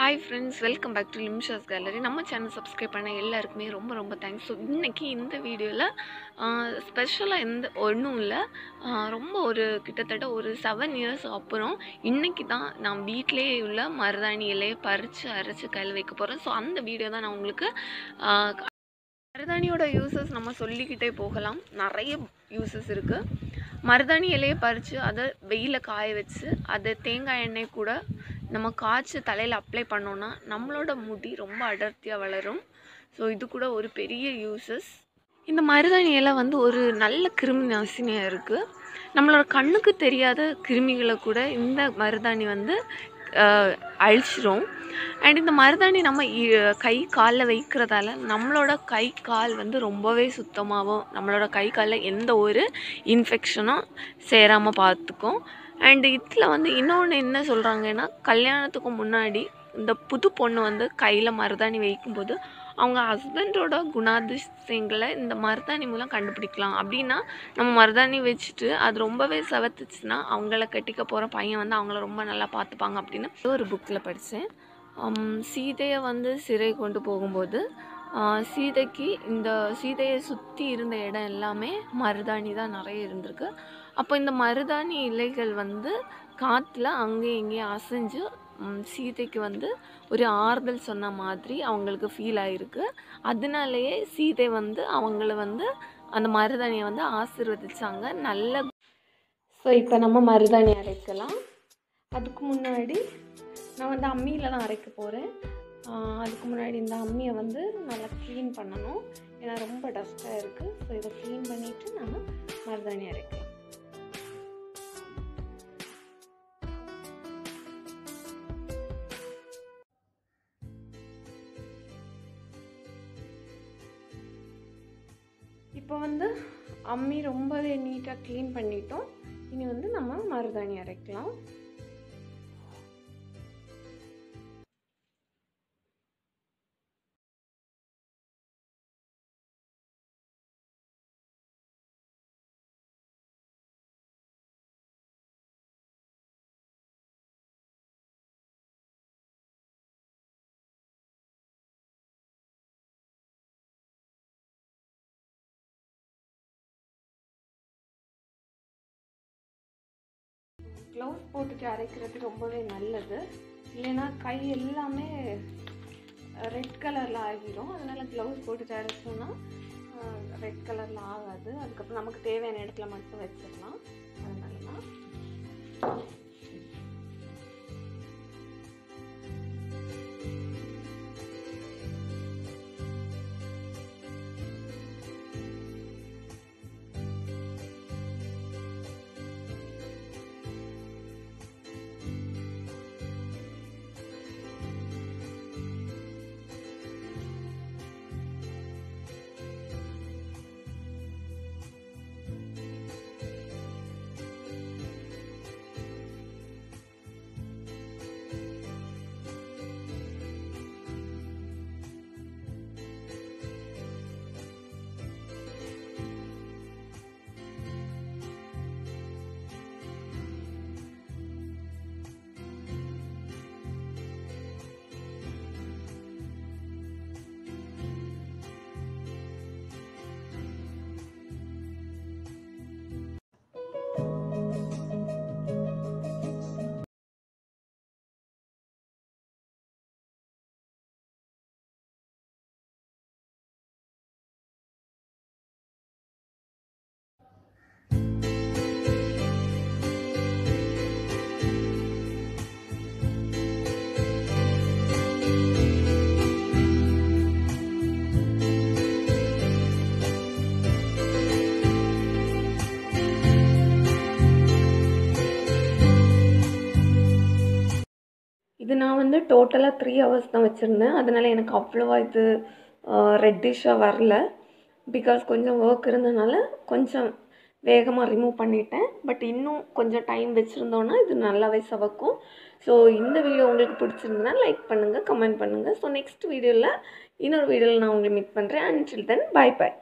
hi friends welcome back to Limsha's gallery நம்ம channel subscribe பண்ண எல்லாருக்குமே ரொம்ப ரொம்ப தேங்க்ஸ் ஸோ இன்றைக்கி இந்த வீடியோவில் ஸ்பெஷலாக எந்த ஒன்றும் இல்லை ரொம்ப ஒரு கிட்டத்தட்ட ஒரு செவன் இயர்ஸ் அப்புறம் இன்றைக்கி தான் நான் வீட்டிலே உள்ள மருதாணி இலையை பறித்து அரைச்சி கையில் வைக்க போகிறேன் ஸோ அந்த வீடியோ தான் நான் உங்களுக்கு ஆஹ், மருதாணியோட யூசஸ் நம்ம சொல்லிக்கிட்டே போகலாம் நிறைய யூசஸ் இருக்குது மருதாணி இலையை பறித்து அதை வெயிலில் காய வச்சு அதை தேங்காய் எண்ணெய் கூட நம்ம காய்ச்சி தலையில் அப்ளை பண்ணோன்னா நம்மளோட முடி ரொம்ப அடர்த்தியாக வளரும் ஸோ இது கூட ஒரு பெரிய யூசஸ் இந்த மருதாணி இலை வந்து ஒரு நல்ல கிருமி நாசினியாக இருக்குது நம்மளோட கண்ணுக்கு தெரியாத கிருமிகளை கூட இந்த மருதாணி வந்து ஆஹ், அழிச்சிரும் அண்ட் இந்த மருதாணி நம்ம இ- கை காலில் வைக்கிறதால நம்மளோட கை கால் வந்து ரொம்பவே சுத்தமாகவும் நம்மளோட கை காலில் எந்த ஒரு இன்ஃபெக்ஷனும் சேராமல் பார்த்துக்கும் அண்ட் இதில் வந்து இன்னொன்று என்ன சொல்கிறாங்கன்னா கல்யாணத்துக்கு முன்னாடி இந்த புது பொண்ணு வந்து கையில் மருதாணி வைக்கும்போது அவங்க ஹஸ்பண்டோட குணாதிசயங்களை இந்த மருதாணி மூலம் கண்டுபிடிக்கலாம் அப்படின்னா நம்ம மருதாணி வச்சுட்டு அது ரொம்பவே செவத்துச்சுன்னா அவங்கள கட்டிக்க போகிற பையன் வந்து அவங்கள ரொம்ப நல்லா பார்த்துப்பாங்க அப்படின்னு ஒரு புக்கில் படித்தேன் சீதையை வந்து சிறை கொண்டு போகும்போது ஆஹ் சீதைக்கு இந்த சீதையை சுற்றி இருந்த இடம் எல்லாமே மருதாணி தான் நிறைய இருந்திருக்கு அப்போ இந்த மருதாணி இலைகள் வந்து காற்றுல அங்கேயும் இங்கேயும் அசைஞ்சு ம், சீதைக்கு வந்து ஒரு ஆறுதல் சொன்ன மாதிரி அவங்களுக்கு ஃபீல் ஆகிருக்கு அதனாலேயே சீதை வந்து அவங்கள வந்து அந்த மருதாணியை வந்து ஆசீர்வதிச்சாங்க நல்ல ஸோ இப்போ நம்ம மருதாணி அரைக்கலாம் அதுக்கு முன்னாடி நான் வந்து அம்மியில் தான் அரைக்க போகிறேன் அதுக்கு முன்னாடி இந்த அம்மியை வந்து நல்லா க்ளீன் பண்ணணும் ஏன்னா ரொம்ப டஸ்ட்டாக இருக்குது ஸோ இதை க்ளீன் பண்ணிவிட்டு நம்ம மருதாணி அரைக்கலாம் இப்போ வந்து அம்மி ரொம்பவே நீட்டாக க்ளீன் பண்ணிட்டோம் இனி வந்து நம்ம மருதாணி அரைக்கலாம் க்ளவுஸ் போட்டுட்டு அரைக்கிறது ரொம்பவே நல்லது இல்லைன்னா கை எல்லாமே ரெட் கலரில் ஆகிடும் அதனால் க்ளவுஸ் போட்டுட்டு அரைச்சோன்னா ரெட் கலரில் ஆகாது அதுக்கப்புறம் நமக்கு தேவையான இடத்துல மட்டும் வச்சிடலாம் அதனால தான் இது நான் வந்து டோட்டலாக த்ரீ ஹவர்ஸ் தான் வச்சுருந்தேன் அதனால் எனக்கு அவ்வளோவா இது ரெட்டிஷாக வரல பிகாஸ் கொஞ்சம் ஒர்க் இருந்தனால கொஞ்சம் வேகமாக ரிமூவ் பண்ணிட்டேன் பட் இன்னும் கொஞ்சம் டைம் வச்சுருந்தோன்னா இது நல்லாவே சவக்கும் ஸோ இந்த வீடியோ உங்களுக்கு பிடிச்சிருந்ததுன்னா லைக் பண்ணுங்கள் கமெண்ட் பண்ணுங்கள் ஸோ நெக்ஸ்ட் வீடியோவில் இன்னொரு வீடியோவில் நான் உங்களை மீட் பண்ணுறேன் அண்ட் தென் பை பை